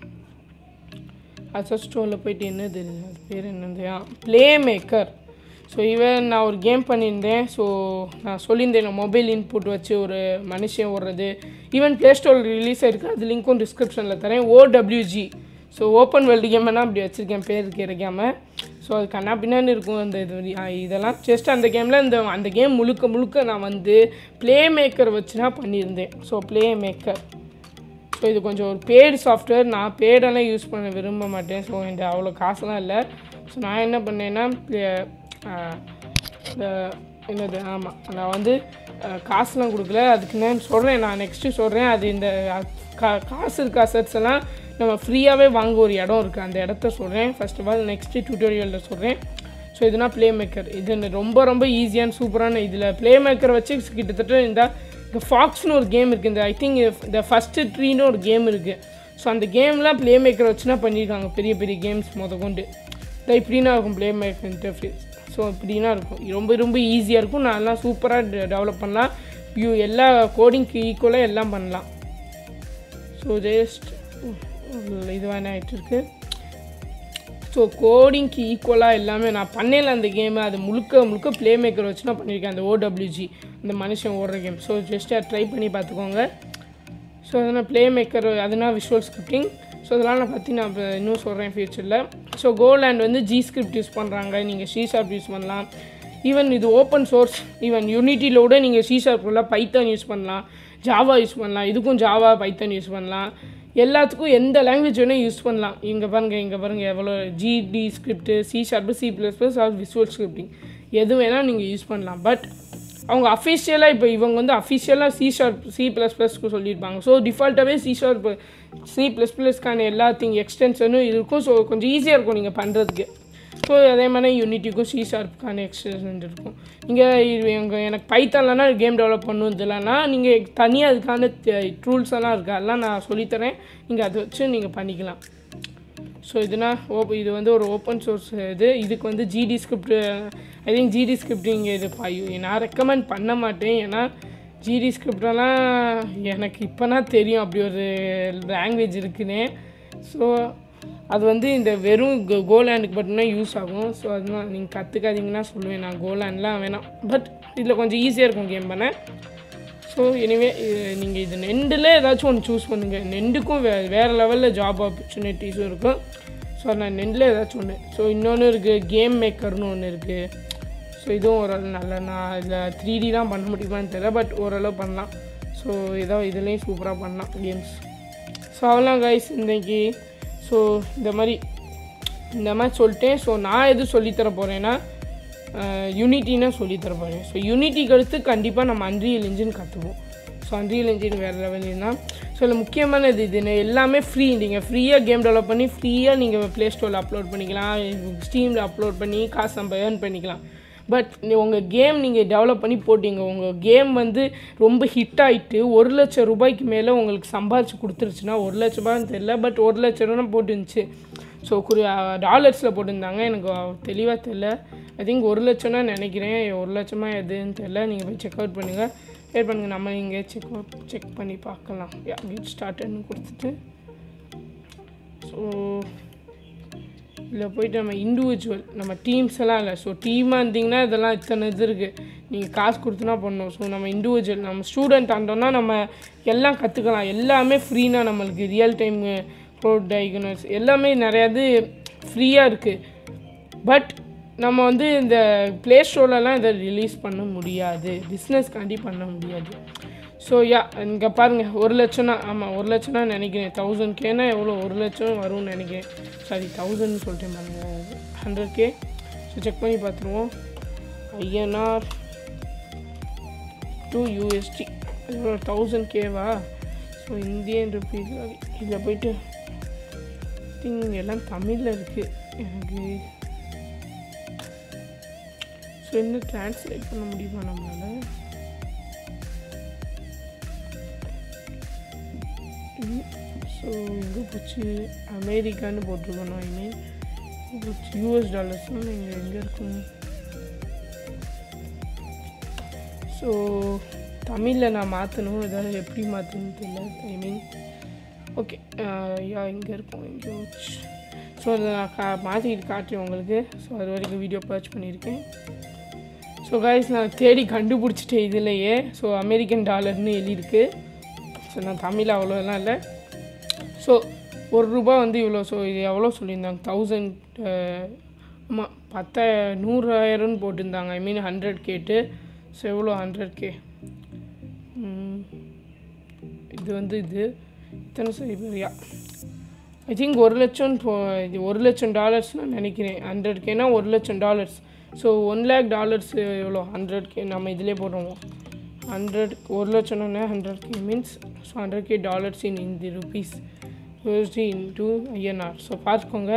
அசட் ஸ்டோரில் போயிட்டு என்ன தெரியுது அது பேர் என்னது ப்ளே மேக்கர் ஸோ ஈவன் நான் ஒரு கேம் பண்ணியிருந்தேன் ஸோ நான் சொல்லியிருந்தேன் மொபைல் இன்புட் வச்சு ஒரு மனுஷன் ஓடுறது ஈவன் ப்ளே ஸ்டோர் ரிலீஸ் ஆயிருக்கு அது லிங்க்கும் டிஸ்கிரிப்ஷனில் தரேன் ஓடபிள்யூஜி ஸோ ஓப்பன் வேர்ல்டு கேம்னா அப்படி வச்சுருக்கேன் பேர் கிடைக்காம ஸோ அது கண்ணா பின்னான்னு இருக்கும் அந்த இது ஆ, இதெல்லாம் ஜஸ்ட் அந்த கேமில் இந்த அந்த கேம் முழுக்க முழுக்க நான் வந்து ப்ளே மேக்கர் வச்சு தான் பண்ணியிருந்தேன் ஸோ ப்ளே மேக்கர் ஸோ இது கொஞ்சம் ஒரு பேடு சாஃப்ட்வேர் நான் பேடெல்லாம் யூஸ் பண்ண விரும்ப மாட்டேன் ஸோ என்கிட்ட அவ்வளோ காசுலாம் இல்லை ஸோ நான் என்ன பண்ணேன்னா இந்த என்னது ஆமாம் நான் வந்து அஹ், காசுலாம் கொடுக்கல அதுக்கு நான் சொல்கிறேன் நான் நெக்ஸ்ட்டு சொல்கிறேன் அது இந்த அஹ், கா காசு இருக்க அசட்ஸ் எல்லாம் நம்ம ஃப்ரீயாகவே வாங்க ஒரு இடம் இருக்குது அந்த இடத்த சொல்கிறேன் ஃபர்ஸ்ட் ஆஃப் ஆல் நெக்ஸ்ட்டு டியூட்டோரியலில் சொல்கிறேன் ஸோ இதுனா ப்ளே மேக்கர் இது இந்த ரொம்ப ரொம்ப ஈஸியான சூப்பரான இதில் ப்ளே மேக்கரை வச்சு கிட்டத்தட்ட இந்த இந்த ஃபாக்ஸ்னு ஒரு கேம் இருக்குது இந்த ஐ திங்க் இந்த ஃபஸ்ட்டு ட்ரீன்னு ஒரு கேம் இருக்குது ஸோ அந்த கேம்லாம் ப்ளே மேக்கரை வச்சுனா பண்ணியிருக்காங்க பெரிய பெரிய கேம்ஸ் முத கொண்டு இந்த இப்படின்னா இருக்கும் ப்ளே மேக்கர் இன்டர்ஃபேஸ் ஸோ இப்படின்னா இருக்கும் ரொம்ப ரொம்ப ஈஸியாக இருக்கும் நல்லா சூப்பராக டெவலப் பண்ணலாம் வியூ எல்லா கோடிங்க்கு ஈக்குவலாக எல்லாம் பண்ணலாம் ஸோ ஜஸ்ட் இது வேணா ஆகிட்டு இருக்கு ஸோ கோடிங்க்கு ஈக்குவலாக எல்லாமே நான் பண்ணல அந்த கேமு அது முழுக்க முழுக்க ப்ளே மேக்கர் வச்சு நான் பண்ணியிருக்கேன் அந்த ஓடபிள்யூஜி அந்த மனுஷன் ஓடுற கேம் ஸோ ஜஸ்ட் ட்ரை பண்ணி பார்த்துக்கோங்க ஸோ அதனால் ப்ளே மேக்கர் அதனால் விஷுவல் ஸ்கிரிப்டிங் ஸோ அதெல்லாம் நான் பற்றி நான் இப்ப இன்னும் சொல்கிறேன் ஃபியூச்சரில் ஸோ கோலேண்ட் வந்து ஜி ஸ்கிரிப்ட் யூஸ் பண்ணுறாங்க நீங்கள் சி ஷார்ப் யூஸ் பண்ணலாம் ஈவன் இது ஓப்பன் சோர்ஸ் ஈவன் யூனிட்டிலோட நீங்கள் சி ஷார்ப்புள்ள பைத்தான் யூஸ் பண்ணலாம் ஜாவா யூஸ் பண்ணலாம் இதுக்கும் ஜாவா பைத்தான் யூஸ் பண்ணலாம் எல்லாத்துக்கும் எந்த லாங்குவேஜ் வேணால் யூஸ் பண்ணலாம் இங்கே பாருங்கள் இங்கே பாருங்கள் எவ்வளோ GD script C sharp C plus plus or visual scripting எது வேணால் நீங்கள் யூஸ் பண்ணலாம் பட் அவங்க அஃபிஷியலாக இப்போ இவங்க வந்து அஃபிஷியலாக சி ஷார்ப் சி ப்ளஸ் ப்ளஸ்க்கு சொல்லியிருப்பாங்க ஸோ டிஃபால்ட்டாகவே சி ஷார்ப் சி ப்ளஸ் ப்ளஸ்க்கான எல்லாத்தையும் எக்ஸ்டென்ஷனும் இருக்கும் ஸோ கொஞ்சம் ஈஸியாக இருக்கும் நீங்கள் பண்ணுறதுக்கு ஸோ அதே மாதிரி யூனிட்டிக்கும் சி ஷார்ப்புக்கான எக்ஸ்டென்ஷன் இருக்கும் நீங்கள் எங்கள் எனக்கு பைத்தான்லனா கேம் டெவலப் பண்ணுவதுலனா நீங்கள் தனியாக அதுக்கான டூல்ஸ் எல்லாம் இருக்குது அதெல்லாம் நான் சொல்லித்தரேன் நீங்கள் அதை வச்சு நீங்கள் பண்ணிக்கலாம் ஸோ இதுனா ஓப் இது வந்து ஒரு ஓப்பன் சோர்ஸ் இது இதுக்கு வந்து GD script I think GD scripting இது பாயு நான் ரெக்கமெண்ட் பண்ண மாட்டேன் ஏன்னா ஜிடி ஸ்கிரிப்டெல்லாம் எனக்கு இப்போனா தெரியும் அப்படி ஒரு லாங்குவேஜ் இருக்குன்னு ஸோ அது வந்து இந்த வெறும் கோ- கோலேண்டுக்கு மட்டும்தான் யூஸ் ஆகும் ஸோ அதனால் நீங்கள் கற்றுக்காதீங்கன்னா சொல்லுவேன் நான் கோலேண்ட்லாம் வேணாம் பட் இதில் கொஞ்சம் ஈஸியாக இருக்கும் கேம் பண்ண ஸோ எனிவே நீங்கள் இது நெண்டில் ஏதாச்சும் ஒன்று சூஸ் பண்ணுங்கள் நெண்டுக்கும் வே வேறு லெவலில் ஜாப் ஆப்பர்ச்சுனிட்டிஸும் இருக்கும் ஸோ நான் நெண்டில் ஏதாச்சும் ஒன்று ஸோ இன்னொன்று இருக்குது கேம் மேக்கர்னு ஒன்று இருக்குது ஸோ இதுவும் ஓரளவு நல்ல நான் இதில் த்ரீ டி தான் பண்ண முடியுமான்னு தெரியல பட் ஓரளவு பண்ணலாம் ஸோ ஏதோ இதுலேயும் சூப்பராக பண்ணலாம் கேம்ஸ் ஸோ அவ்வளோதான் கைஸ் இன்னைக்கு ஸோ இந்த மாதிரி இந்த மாதிரி சொல்லிட்டேன் ஸோ நான் எது சொல்லித்தர போகிறேன்னா யூனிட்டினா சொல்லித்தர போகிறேன் ஸோ யூனிட்டிக்கு அடுத்து கண்டிப்பாக நம்ம அன்ரியல் இன்ஜின் கற்றுப்போம் ஸோ அன்ரியல் இன்ஜின் வேறு லெவலில் தான் ஸோ இதில் முக்கியமானது இது நெ- எல்லாமே ஃப்ரீ நீங்கள் ஃப்ரீயாக கேம் டெவலப் பண்ணி ஃப்ரீயாக நீங்கள் ப்ளே ஸ்டோரில் அப்லோட் பண்ணிக்கலாம் ஸ்டீமில் அப்லோட் பண்ணி காசு நம்ம ஏர்ன் பண்ணிக்கலாம் பட் உங்கள் கேம் நீங்கள் டெவலப் பண்ணி போட்டீங்க உங்கள் கேம் வந்து ரொம்ப ஹிட் ஆகிட்டு ஒரு லட்சம் ரூபாய்க்கு மேலே உங்களுக்கு சம்பாரிச்சு கொடுத்துருச்சுன்னா ஒரு லட்ச ரூபான்னு தெரியல பட் ஒரு லட்ச ரூபா போட்டுருந்துச்சு ஸோ குறி டாலர்ஸில் போட்டிருந்தாங்க எனக்கு தெளிவாக தெரில ஐ திங்க் ஒரு லட்சம்னா நினைக்கிறேன் ஒரு லட்சமா எதுன்னு தெரில நீங்கள் போய் செக் அவுட் பண்ணுங்கள் வெயிட் பண்ணுங்கள் நம்ம இங்கே செக் அவுட் செக் பண்ணி பார்க்கலாம் கெட் ஸ்டார்ட்னு கொடுத்துட்டு ஸோ இதில் போயிட்டு நம்ம இண்டிவிஜுவல் நம்ம டீம்ஸ் எல்லாம் இல்லை ஸோ டீமாக இருந்தீங்கன்னா இதெல்லாம் இத்தனை இது இருக்குது நீங்கள் காசு கொடுத்துனா பண்ணணும் ஸோ நம்ம இண்டிவிஜுவல் நம்ம ஸ்டூடெண்ட் ஆண்டோம்னா நம்ம எல்லாம் கற்றுக்கலாம் எல்லாமே ஃப்ரீனா நம்மளுக்கு ரியல் டைம் ப்ரோ டயக்னோஸ் எல்லாமே நிறையா இது ஃப்ரீயாக இருக்குது பட் நம்ம வந்து இந்த ப்ளே ஸ்டோர்லலாம் இதை ரிலீஸ் பண்ண முடியாது பிஸ்னஸ்க்காண்டி பண்ண முடியாது ஸோ யா இங்கே பாருங்கள் ஒரு லட்சம்னா ஆமாம் ஒரு லட்சம்னா நினைக்கிறேன் தௌசண்ட் கேனா எவ்வளோ ஒரு லட்சம் வரும்னு நினைக்கிறேன் சாரி தௌசண்ட் சொல்லிட்டேன் பாருங்கள் ஹண்ட்ரட் கே ஸோ செக் பண்ணி பார்த்துருவோம் ஐஎன்ஆர் டூ யூஎஸ்டி எவ்வளோ தௌசண்ட் கேவா ஸோ இந்தியன் ருபீஸ் இதில் போயிட்டு திங் எல்லாம் தமிழில் இருக்குது எனக்கு ஸோ என்ன ட்ரான்ஸ்லேட் பண்ண முடியுமா நம்மளால் ஸோ எங்கே போச்சு அமெரிக்கான்னு போட்டிருக்கணும் ஐ மீன் யூஎஸ் டாலர்ஸ்னால் நீங்கள் எங்கே இருக்கும் ஸோ தமிழில் நான் மாற்றணும் ஏதாவது எப்படி மாற்றணும்னு தெரியல ஐ மீன் ஓகே யா இங்கே இருக்கும் எங்கே வச்சு ஸோ அதை நான் கா மாற்றிக்கிட்டு காட்டுறேன் உங்களுக்கு ஸோ அது வரைக்கும் வீடியோ பர்ச் பண்ணியிருக்கேன் ஸோ கைஸ் நான் தேடி கண்டுபிடிச்சிட்டேன் இதுலையே ஸோ அமெரிக்கன் டாலர்னு எழுதியிருக்கு ஸோ நான் தமிழ் அவ்வளோலாம் இல்லை ஸோ ஒரு ரூபா வந்து இவ்வளோ ஸோ இது எவ்வளோ சொல்லியிருந்தாங்க தௌசண்ட் ஆமாம் பத்த நூறாயிரம்னு போட்டிருந்தாங்க ஐ மீன் ஹண்ட்ரட் கேட்டு ஸோ எவ்வளோ ஹண்ட்ரட் கே இது வந்து இது இத்தனை சரியா ஐ திங்க் ஒரு லட்சம் இப்போ இது ஒரு லட்சம் டாலர்ஸ் நான் நினைக்கிறேன் ஹண்ட்ரட் கேனா ஒரு லட்சம் dollars so one lakh dollars எவ்வளோ ஹண்ட்ரட் கே நம்ம இதிலே போடுறோம் ஹண்ட்ரட் ஒரு லட்சம்னா hundred K means so hundred K dollars in Indian rupees USD in to INR so பார்த்துக்கோங்க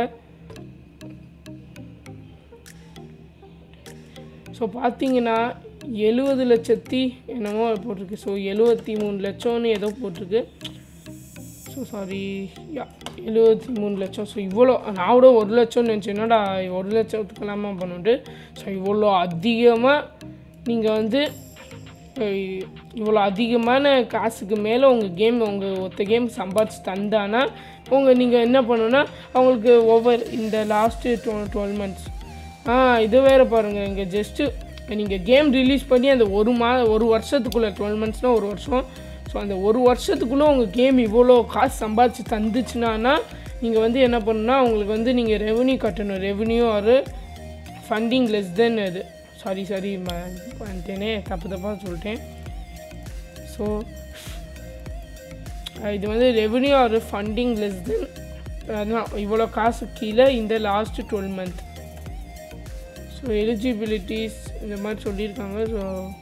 ஸோ பார்த்தீங்கன்னா எழுபது லட்சத்தி என்னமோ போட்டிருக்கு ஸோ எழுபத்தி மூணு லட்சம்னு ஏதோ போட்டிருக்கு ஸோ சாரி யா எழுபத்தி மூணு லட்சம் ஸோ இவ்வளோ நான் கூட ஒரு லட்சம்னு நினச்சேன் என்னடா ஒரு லட்சத்துக்கெல்லாமா பண்ணிட்டு ஸோ இவ்வளோ அதிகமாக நீங்கள் வந்து அஹ், இவ்வளோ அதிகமான காசுக்கு மேலே உங்கள் கேம் உங்கள் ஒத்த கேம் சம்பாதிச்சு தந்தானா உங்கள் நீங்கள் என்ன பண்ணணும்னா அவங்களுக்கு ஒவ்வொரு இந்த லாஸ்ட்டு டுவெல் டுவெல் மந்த்ஸ் ஆ இது வேறு பாருங்கள் இங்கே ஜஸ்ட்டு நீங்கள் கேம் ரிலீஸ் பண்ணி அந்த ஒரு மா ஒரு வருஷத்துக்குள்ளே டுவெல் மந்த்ஸ்னால் ஒரு வருஷம் ஸோ அந்த ஒரு வருஷத்துக்குள்ளே உங்கள் கேம் இவ்வளோ காசு சம்பாதிச்சு தந்துச்சுனானா நீங்கள் வந்து என்ன பண்ணணும்னா உங்களுக்கு வந்து நீங்கள் ரெவன்யூ கட்டணும் ரெவன்யூ ஒரு ஃபண்டிங் லெஸ் தென் இது சாரி சாரி பண்ணிட்டேனே தப்பு தப்பாக சொல்லிட்டேன் ஸோ இது வந்து ரெவன்யூ ஒரு ஃபண்டிங் லெஸ் தென் அதான் இவ்வளோ காசு கீழே இந்த last twelve month so eligibilities இந்த மாதிரி சொல்லியிருக்காங்க ஸோ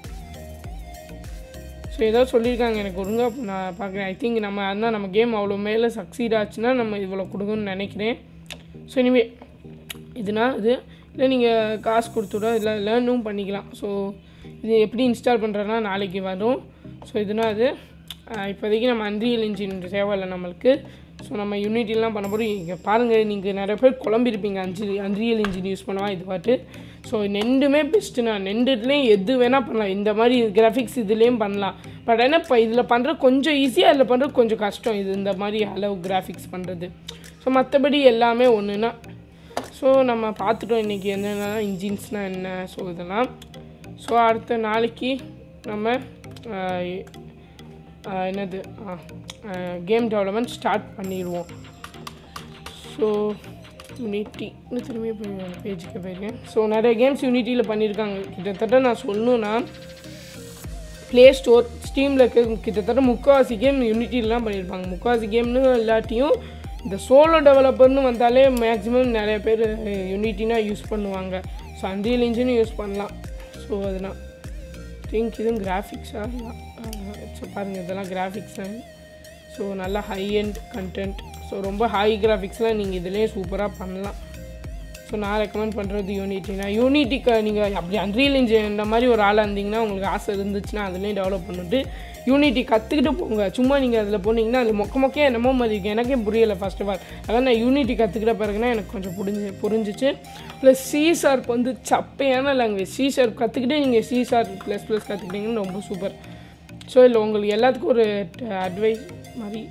ஸோ ஏதோ சொல்லியிருக்காங்க எனக்கு ஒழுங்காக நான் பார்க்குறேன் ஐ திங்க் நம்ம அதான் நம்ம கேம் அவ்வளோ மேலே சக்சீட் ஆச்சுன்னா நம்ம இவ்வளோ கொடுக்கணும்னு நினைக்கிறேன் ஸோ இனிமே இதுனா இது இல்லை நீங்கள் காசு கொடுத்துட இல்லை லேர்னும் பண்ணிக்கலாம் ஸோ இது எப்படி இன்ஸ்டால் பண்ணுறதுனா நாளைக்கு வரும் ஸோ இதுனா அது ஆஹ் இப்போதைக்கு நம்ம அன்ரியல் இன்ஜின் தேவையில்லை நம்மளுக்கு ஸோ நம்ம யூனிட்டிலாம் பண்ண போகிறோம் இங்கே பாருங்கள் நீங்கள் நிறைய பேர் குழம்பிருப்பீங்க அஞ்சு அன்ரியல் இன்ஜின் யூஸ் பண்ணவா இது பாட்டு ஸோ நெண்டுமே பெஸ்ட்டு நான் நெண்டுலேயும் எது வேணால் பண்ணலாம் இந்த மாதிரி கிராஃபிக்ஸ் இதுலேயும் பண்ணலாம் பட் ஆனால் இப்போ இதில் பண்ணுற கொஞ்சம் ஈஸியாக இதில் பண்ணுறது கொஞ்சம் கஷ்டம் இது இந்த மாதிரி அளவு கிராஃபிக்ஸ் பண்ணுறது ஸோ மற்றபடி எல்லாமே ஒன்றுனா ஸோ நம்ம பார்த்துட்டோம் இன்றைக்கி என்னென்ன இன்ஜின்ஸ்னால் என்ன ஸோ இதெல்லாம் ஸோ அடுத்த நாளைக்கு நம்ம ஆஹ், ஆஹ், என்னது கேம் டெவலப்மெண்ட் ஸ்டார்ட் பண்ணிடுவோம் ஸோ யூனிட்டி இன்னும் திரும்பி போய் பேஜுக்கு போயிருக்கேன் ஸோ நிறைய கேம்ஸ் யூனிட்டியில் பண்ணியிருக்காங்க கிட்டத்தட்ட நான் சொல்லணுன்னா ப்ளே ஸ்டோர் ஸ்டீமில் கிட்டத்தட்ட முக்கால்வாசி கேம் யூனிட்டிலாம் பண்ணியிருப்பாங்க முக்கால்வாசி கேம்னு இல்லாட்டியும் இந்த சோலோ டெவலப்பர்னு வந்தாலே மேக்ஸிமம் நிறைய பேர் யூனிட்டினா யூஸ் பண்ணுவாங்க ஸோ அன்ரியல் இன்ஜினும் யூஸ் பண்ணலாம் ஸோ அதெல்லாம் திங்க் இதுவும் கிராஃபிக்ஸாக ஸோ பாருங்கள் இதெல்லாம் கிராஃபிக்ஸு ஸோ நல்லா ஹை எண்ட் கண்டென்ட் ஸோ ரொம்ப ஹை கிராஃபிக்ஸ்லாம் நீங்கள் இதிலே சூப்பராக பண்ணலாம் ஸோ நான் ரெக்கமெண்ட் பண்ணுறது யூனிட்டினா யூனிட்டிக்கு நீங்கள் அப்படி அன்ரியல் இன்ஜின் இந்த மாதிரி ஒரு ஆளாக இருந்தீங்கன்னா உங்களுக்கு ஆசை இருந்துச்சுன்னா அதுலேயும் டெவலப் பண்ணிட்டு யூனிட்டி கற்றுக்கிட்டு போங்க சும்மா நீங்கள் அதில் போனீங்கன்னா அதில் மொக்க மொக்கையாக என்னமோ மாதிரி இருக்கு எனக்கே புரியலை ஃபர்ஸ்ட் ஆஃப் ஆல் அதான் நான் யூனிட்டி கற்றுக்கிட்ட பிறகுனா எனக்கு கொஞ்சம் புரிஞ்சு புரிஞ்சிச்சு ப்ளஸ் சி ஷார்ப் வந்து சப்பையான லாங்குவேஜ் சி ஷார்ப் கற்றுக்கிட்டு நீங்கள் சி ஷார்ப் ப்ளஸ் ப்ளஸ் கற்றுக்கிட்டீங்கன்னு ரொம்ப சூப்பர் ஸோ இல்லை உங்களுக்கு எல்லாத்துக்கும் ஒரு அட்வைஸ் மாதிரி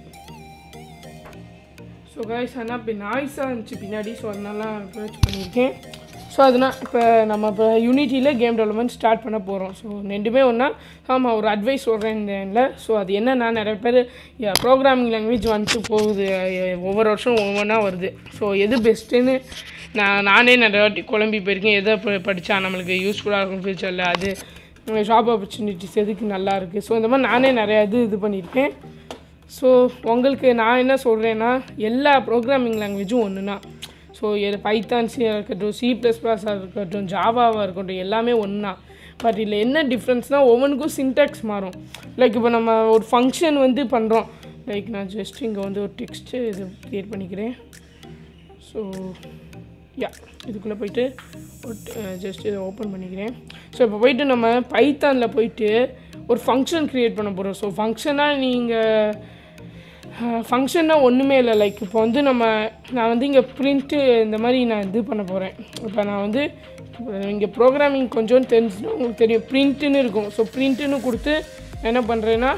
ஸோ கைஸ் ஆனால் இப்போ நாய்ஸாக இருந்துச்சு பின்னாடி ஸோ அதனால அப்ரோச் பண்ணியிருக்கேன் ஸோ அதனால் இப்போ நம்ம இப்போ யூனிட்டியில் கேம் டெவலப்மெண்ட் ஸ்டார்ட் பண்ண போகிறோம் ஸோ ரெண்டுமே ஒன்றா ஆமாம் ஒரு அட்வைஸ் சொல்கிறேன் இந்த இல்லை ஸோ அது என்னன்னா நிறைய பேர் ப்ரோக்ராமிங் லாங்குவேஜ் வந்துட்டு போகுது அஹ் ஒவ்வொரு வருஷம் ஒவ்வொன்றா வருது ஸோ எது பெஸ்ட்டுன்னு நான் நானே நிறைய வாட்டி குழம்பி போயிருக்கேன் எதை ப- படித்தா நம்மளுக்கு யூஸ்ஃபுல்லாக இருக்கும் ஃபியூச்சரில் அது ஜாப் ஆப்பர்ச்சுனிட்டிஸ் எதுக்கு நல்லா இருக்குது ஸோ இந்த மாதிரி நானே நிறையா இது இது பண்ணியிருக்கேன் ஸோ உங்களுக்கு நான் என்ன சொல்கிறேன்னா எல்லா ப்ரோக்ராமிங் லாங்குவேஜும் ஒன்றுனா ஸோ எது பைத்தான்ஸியாக இருக்கட்டும் சி ப்ளஸ் ப்ளஸாக இருக்கட்டும் ஜாவாவாக இருக்கட்டும் எல்லாமே ஒன்றா பட் இதில் என்ன டிஃப்ரென்ஸ்னால் ஒவ்வொன்றுக்கும் சின்டாக்ஸ் மாறும் லைக் இப்போ நம்ம ஒரு ஃபங்க்ஷன் வந்து பண்ணுறோம் லைக் நான் ஜஸ்ட் இங்கே வந்து ஒரு டெக்ஸ்ட்டு இது க்ரியேட் பண்ணிக்கிறேன் ஸோ யா இதுக்குள்ளே போயிட்டு ஜஸ்ட் இதை ஓப்பன் பண்ணிக்கிறேன் ஸோ இப்போ போயிட்டு நம்ம பைத்தானில் போயிட்டு ஒரு ஃபங்க்ஷன் க்ரியேட் பண்ண போகிறோம் ஸோ ஃபங்க்ஷனாக நீங்கள் ஃபங்க்ஷன்னா ஒன்றுமே இல்லை லைக் இப்போ வந்து நம்ம நான் வந்து இங்கே பிரிண்ட்டு இந்த மாதிரி நான் இது பண்ண போகிறேன் இப்போ நான் வந்து இங்கே ப்ரோக்ராமிங் கொஞ்சம் தெரிஞ்சுன்னா உங்களுக்கு தெரியும் பிரிண்ட்டுன்னு இருக்கும் ஸோ பிரிண்ட்டுன்னு கொடுத்து நான் என்ன பண்ணுறேன்னா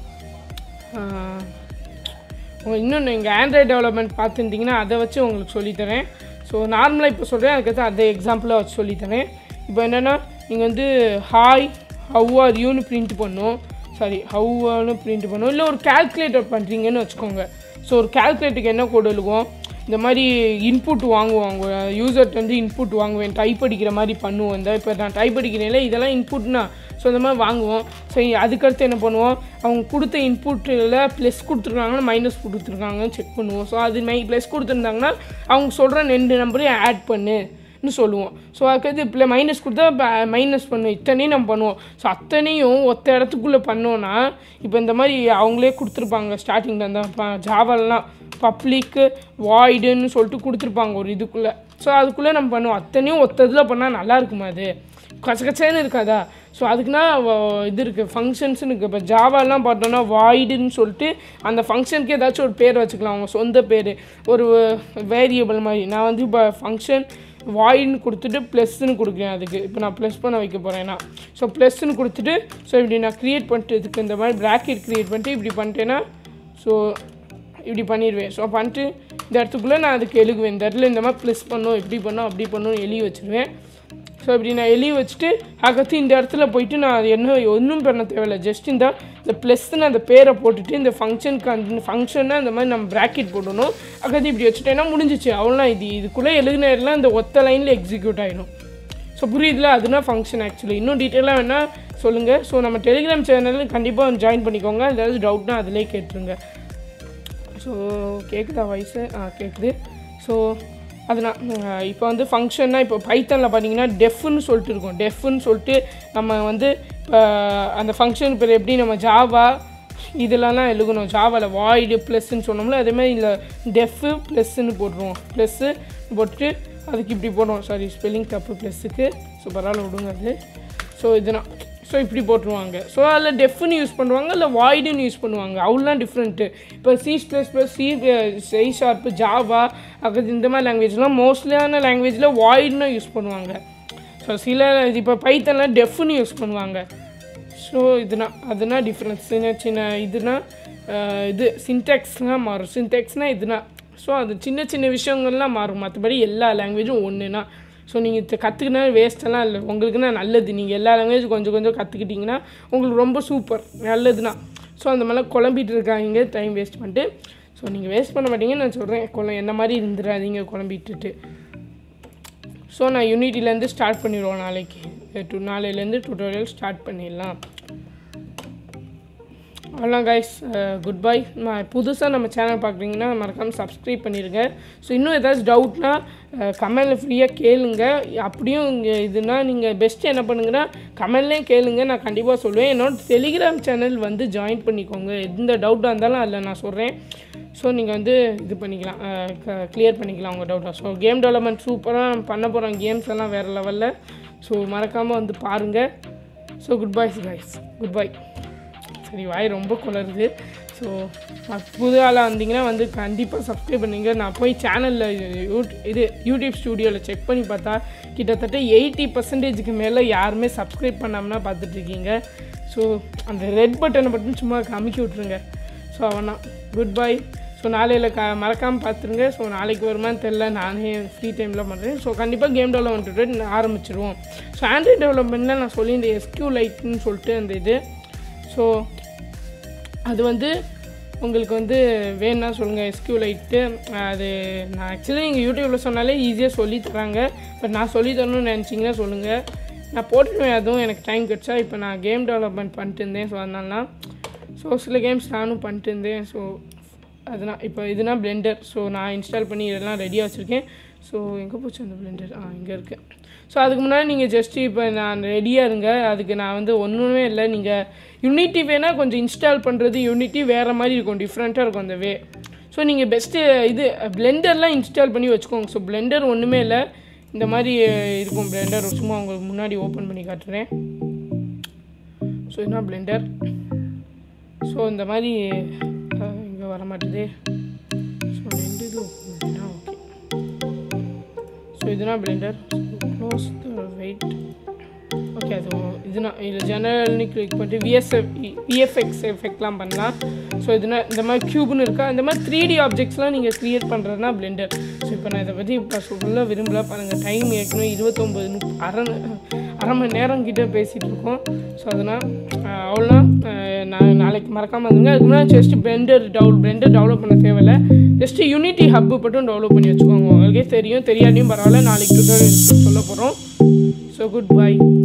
உங்கள் இன்னும் நீங்கள் ஆண்ட்ராய்ட் டெவலப்மெண்ட் பார்த்துருந்தீங்கன்னா அதை வச்சு உங்களுக்கு சொல்லித்தரேன் ஸோ நார்மலாக இப்போ சொல்கிறேன் அதுக்கடுத்து அதை எக்ஸாம்பிளாக வச்சு சொல்லித்தரேன் இப்போ என்னென்னா நீங்கள் வந்து ஹாய் ஹவ் ஆர் யூன்னு பிரிண்ட் பண்ணும் சாரி ஹவ்னு பிரிண்ட் பண்ணும் இல்லை ஒரு கால்குலேட்டர் பண்ணுறீங்கன்னு வச்சுக்கோங்க ஸோ ஒரு கால்குலேட்டருக்கு என்ன கோடு எழுதுவோம் இந்த மாதிரி இன்புட் வாங்குவாங்க யூசர்கிட்ட வந்து இன்புட் வாங்குவேன் டைப் அடிக்கிற மாதிரி பண்ணுவோம் இந்த இப்போ நான் டைப் அடிக்கிறேன்ல இதெல்லாம் இன்புட்னா ஸோ இந்த மாதிரி வாங்குவோம் சரி அதுக்கடுத்து என்ன பண்ணுவோம் அவங்க கொடுத்த இன்புட்டில் ப்ளஸ் கொடுத்துருக்காங்கன்னா மைனஸ் கொடுத்துருக்காங்கன்னு செக் பண்ணுவோம் ஸோ அது மை ப்ளஸ் கொடுத்துருந்தாங்கன்னா அவங்க சொல்கிற ரெண்டு நம்பரையும் ஆட் பண்ணுன்னு சொல்லுவோம் ஸோ அதுக்கடுத்து இப்போ மைனஸ் கொடுத்தா மைனஸ் பண்ணுவோம் இத்தனையும் நம்ம பண்ணுவோம் ஸோ அத்தனையும் ஒத்த இடத்துக்குள்ளே பண்ணோன்னா இப்போ இந்த மாதிரி அவங்களே கொடுத்துருப்பாங்க ஸ்டார்டிங்கில் அந்த ஜாவல்லாம் பப்ளிக்கு வாய்டுன்னு சொல்லிட்டு கொடுத்துருப்பாங்க ஒரு இதுக்குள்ளே ஸோ அதுக்குள்ளே நம்ம பண்ணுவோம் அத்தனையும் ஒத்த இதில் பண்ணால் நல்லா இருக்குமா அது கச்சகச்சேன்னு இருக்காதா ஸோ அதுக்குன்னா வ- இது இருக்குது ஃபங்க்ஷன்ஸ்னு இருக்குது இப்போ ஜாவாலாம் பார்த்தோன்னா வாய்டுன்னு சொல்லிட்டு அந்த ஃபங்க்ஷனுக்கு ஏதாச்சும் ஒரு பேர் வச்சுக்கலாம் அவங்க சொந்த பேர் ஒரு வேரியபிள் மாதிரி நான் வந்து இப்போ ஃபங்க்ஷன் வாய்டுன்னு கொடுத்துட்டு ப்ளஸ்ன்னு கொடுக்குறேன் அதுக்கு இப்போ நான் ப்ளஸ் பண்ண வைக்க போகிறேன்னா ஸோ ப்ளஸ்ன்னு கொடுத்துட்டு ஸோ இப்படி நான் க்ரியேட் பண்ணிட்டு இதுக்கு இந்த மாதிரி ப்ராக்கெட் க்ரியேட் பண்ணிட்டு இப்படி பண்ணிட்டேன்னா ஸோ இப்படி பண்ணிடுவேன் ஸோ பண்ணிட்டு இந்த இடத்துக்குள்ளே நான் அதுக்கு எழுகுவேன் இந்த இடத்துல இந்த மாதிரி ப்ளஸ் பண்ணும் இப்படி பண்ணும் அப்படி பண்ணும் எழுதி வச்சுருவேன் ஸோ இப்படி நான் எழுதி வச்சுட்டு அதுக்கடுத்து இந்த இடத்துல போயிட்டு நான் அது என்ன ஒன்றும் பண்ண தேவையில்ல ஜஸ்ட் இந்த இந்த ப்ளஸ்ன்னு அந்த பேரை போட்டுட்டு இந்த ஃபங்க்ஷனுக்கு அந்த ஃபங்க்ஷன்னா அந்த மாதிரி நம்ம ப்ராக்கெட் போடணும் அதுக்கடுத்து இப்படி வச்சுட்டேன்னா முடிஞ்சிச்சு அவ்வளோதான் இது இதுக்குள்ளே எழுதின எல்லாம் இந்த ஒத்த லைனில் எக்ஸிக்யூட் ஆகிடும் ஸோ புரியுதுல அதுனா ஃபங்க்ஷன் ஆக்சுவலி இன்னும் டீட்டெயிலாக வேணால் சொல்லுங்கள் ஸோ நம்ம டெலிகிராம் சேனலில் கண்டிப்பாக ஜாயின் பண்ணிக்கோங்க ஏதாவது டவுட்னா அதிலே கேட்டுருங்க ஸோ கேட்குதா வாய்ஸு ஆ கேட்குது ஸோ அதுனா இப்போ வந்து ஃபங்க்ஷன்னா இப்போ பைத்தனில் பார்த்தீங்கன்னா டெஃப்னு சொல்லிட்டு இருக்கும் டெஃப்னு சொல்லிட்டு நம்ம வந்து இப்போ அந்த ஃபங்க்ஷன் பேர் எப்படி நம்ம ஜாவா இதெல்லாம் எழுதணும் ஜாவாவில் வாய்டு ப்ளஸ்ன்னு சொன்னோம்ல அதே மாதிரி இல்லை டெஃப்பு ப்ளஸ்ன்னு போட்டுருவோம் ப்ளஸ்ஸு போட்டுட்டு அதுக்கு இப்படி போடுவோம் சாரி ஸ்பெல்லிங் தப்பு ப்ளஸ்ஸுக்கு ஸோ பரவாயில்ல விடுங்க அது ஸோ இதுனா ஸோ இப்படி போட்டுருவாங்க ஸோ அதில் டெஃப்னு யூஸ் பண்ணுவாங்க இல்லை வாய்டுன்னு யூஸ் பண்ணுவாங்க அவ்வளோலாம் டிஃப்ரெண்ட்டு இப்போ C plus plus C C sharp Java அது இந்த மாதிரி லாங்குவேஜ்லாம் மோஸ்ட்லியான லாங்குவேஜில் வாய்டுன்னு யூஸ் பண்ணுவாங்க ஸோ சில இப்போ பைத்தனில் டெஃப்னு யூஸ் பண்ணுவாங்க ஸோ இதுனா அதுனா டிஃப்ரென்ஸ் சின்ன சின்ன இதுனா அஹ், இது சின்டெக்ஸ்லாம் மாறும் சின்டெக்ஸ்னால் இதுனா ஸோ அது சின்ன சின்ன விஷயங்கள்லாம் மாறும் மற்றபடி எல்லா லாங்குவேஜும் ஒன்றுனா ஸோ நீங்கள் கற்றுக்கினா வேஸ்ட்டெல்லாம் இல்லை உங்களுக்குன்னா நல்லது நீங்கள் எல்லா லாங்குவேஜ் கொஞ்சம் கொஞ்சம் கற்றுக்கிட்டிங்கன்னா உங்களுக்கு ரொம்ப சூப்பர் நல்லதுனா ஸோ அந்த மாதிரிலாம் குழம்பிட்டு இருக்காங்க டைம் வேஸ்ட் பண்ணிட்டு ஸோ நீங்கள் வேஸ்ட் பண்ண மாட்டீங்கன்னு நான் சொல்கிறேன் குழ என்ன மாதிரி இருந்துடாதீங்க குழம்பிட்டுட்டு ஸோ நான் யூனிட்டிலேருந்து ஸ்டார்ட் பண்ணிடுவோம் நாளைக்கு டு நாளையிலேருந்து டுட்டோரியல் ஸ்டார்ட் பண்ணிடலாம் அவ்வளோ கைஸ் குட் பை நான் புதுசாக நம்ம சேனல் பார்க்குறீங்கன்னா மறக்காமல் சப்ஸ்கிரைப் பண்ணிடுங்க ஸோ இன்னும் ஏதாச்சும் டவுட்னா கமெண்டில் ஃப்ரீயாக கேளுங்க அப்படியும் இங்கே இதுனா நீங்கள் பெஸ்ட்டு என்ன பண்ணுங்கன்னா கமெண்ட்லேயும் கேளுங்க நான் கண்டிப்பாக சொல்லுவேன் என்னோட டெலிகிராம் சேனல் வந்து ஜாயின் பண்ணிக்கோங்க எந்த டவுட்டாக இருந்தாலும் அதில் நான் சொல்கிறேன் ஸோ நீங்கள் வந்து இது பண்ணிக்கலாம் கிளியர் பண்ணிக்கலாம் உங்கள் டவுட்டாக ஸோ கேம் டெவலப்மெண்ட் சூப்பராக பண்ண போகிறோம் கேம்ஸ் எல்லாம் வேறு லெவலில் ஸோ மறக்காமல் வந்து பாருங்கள் so good bye guys good bye சரி வாய் ரொம்ப குளருது ஸோ புது ஆளாக வந்தீங்கன்னா வந்து கண்டிப்பாக சப்ஸ்கிரைப் பண்ணுங்க நான் போய் சேனலில் யூட் இது யூடியூப் ஸ்டூடியோவில் செக் பண்ணி பார்த்தா கிட்டத்தட்ட எயிட்டி பர்சன்டேஜுக்கு மேலே யாருமே சப்ஸ்கிரைப் பண்ணாமனா பார்த்துட்ருக்கீங்க ஸோ அந்த ரெட் பட்டனை மட்டும் சும்மா காமிக்கி விட்ருங்க ஸோ அவனா குட் பை ஸோ நாளையில் க மறக்காமல் பார்த்துருங்க ஸோ நாளைக்கு வருமான்னு தெரில நானே ஃப்ரீ டைமில் பண்ணுறேன் ஸோ கண்டிப்பாக கேம் டெவலப்மெண்ட் ஆரம்பிச்சிருவோம் ஸோ ஆண்ட்ராய்ட் டெவலப்மெண்ட்டில் நான் சொல்லி இந்த எஸ்கியூ லைட்னு சொல்லிட்டு அந்த இது ஸோ அது வந்து உங்களுக்கு வந்து வேணும்னா சொல்லுங்கள் எஸ்கியூ லைட்டு அது நான் ஆக்சுவலி நீங்கள் யூடியூப்பில் சொன்னாலே ஈஸியாக சொல்லி தராங்க பட் நான் சொல்லி தரணும்னு நினச்சிங்கன்னா சொல்லுங்கள் நான் போட்டுருவேன் அதுவும் எனக்கு டைம் கிடச்சா இப்போ நான் கேம் டெவலப்மெண்ட் பண்ணிட்டு இருந்தேன் ஸோ அதனால ஸோ சில கேம்ஸ் நானும் பண்ணிட்டு இருந்தேன் ஸோ அதனால் இப்போ இதுனா பிளெண்டர் ஸோ நான் இன்ஸ்டால் பண்ணி இதெல்லாம் ரெடியாக வச்சுருக்கேன் ஸோ எங்கே போச்சு அந்த பிளெண்டர் ஆ இங்கே இருக்குது ஸோ அதுக்கு முன்னாடி நீங்கள் ஜஸ்ட்டு இப்போ நான் ரெடியாக இருங்க அதுக்கு நான் வந்து ஒன்றுமே இல்லை நீங்கள் யூனிட்டி வேணால் கொஞ்சம் இன்ஸ்டால் பண்ணுறது யூனிட்டி வேறு மாதிரி இருக்கும் டிஃப்ரெண்ட்டாக இருக்கும் அந்த வே ஸோ நீங்கள் பெஸ்ட்டு இது பிளெண்டர்லாம் இன்ஸ்டால் பண்ணி வச்சுக்கோங்க ஸோ பிளெண்டர் ஒன்றுமே இல்லை இந்த மாதிரி இருக்கும் பிளெண்டர் சும்மா உங்களுக்கு முன்னாடி ஓப்பன் பண்ணி காட்டுறேன் ஸோ என்ன பிளெண்டர் ஸோ இந்த மாதிரி இங்கே வர மாட்டேது ஸோ ரெண்டு இது ஓப்பன் பண்ணினா ஓகே ஸோ இதுனா Blender close the wait okay அது இதுனா இது ஜெனரல்னு கிளிக் பண்ணிட்டு விஎஸ்எஃப் விஎஃப்எக்ஸ் எஃபெக்ட்லாம் பண்ணலாம் ஸோ இதுனா இந்த மாதிரி க்யூப்னு இருக்கா இந்த மாதிரி த்ரீ டி ஆப்ஜெக்ட்ஸ்லாம் நீங்கள் க்ரியேட் பண்ணுறதுனா பிளெண்டர் ஸோ இப்போ நான் இதை பற்றி இப்போ சொல்ல விரும்பல பாருங்கள் டைம் ஏற்கனவே இருபத்தொம்பது முப் அரை அரை மணி நேரம் கிட்ட பேசிகிட்டு இருக்கோம் ஸோ அதனால் அவ்வளோதான் நான் நாளைக்கு மறக்காமல் வந்துங்க அதுக்கு முன்னாடி ஜஸ்ட் பிளெண்டர் டவுல் பிளெண்டர் டெவலப் பண்ண தேவையில்ல ஜஸ்ட் யூனிட்டி ஹப்பு மட்டும் டெவலப் பண்ணி வச்சுக்கோங்க உங்களுக்கே தெரியும் தெரியாட்டியும் பரவாயில்ல நாளைக்கு டுட்டோரியல் சொல்ல போகிறோம் ஸோ குட் பை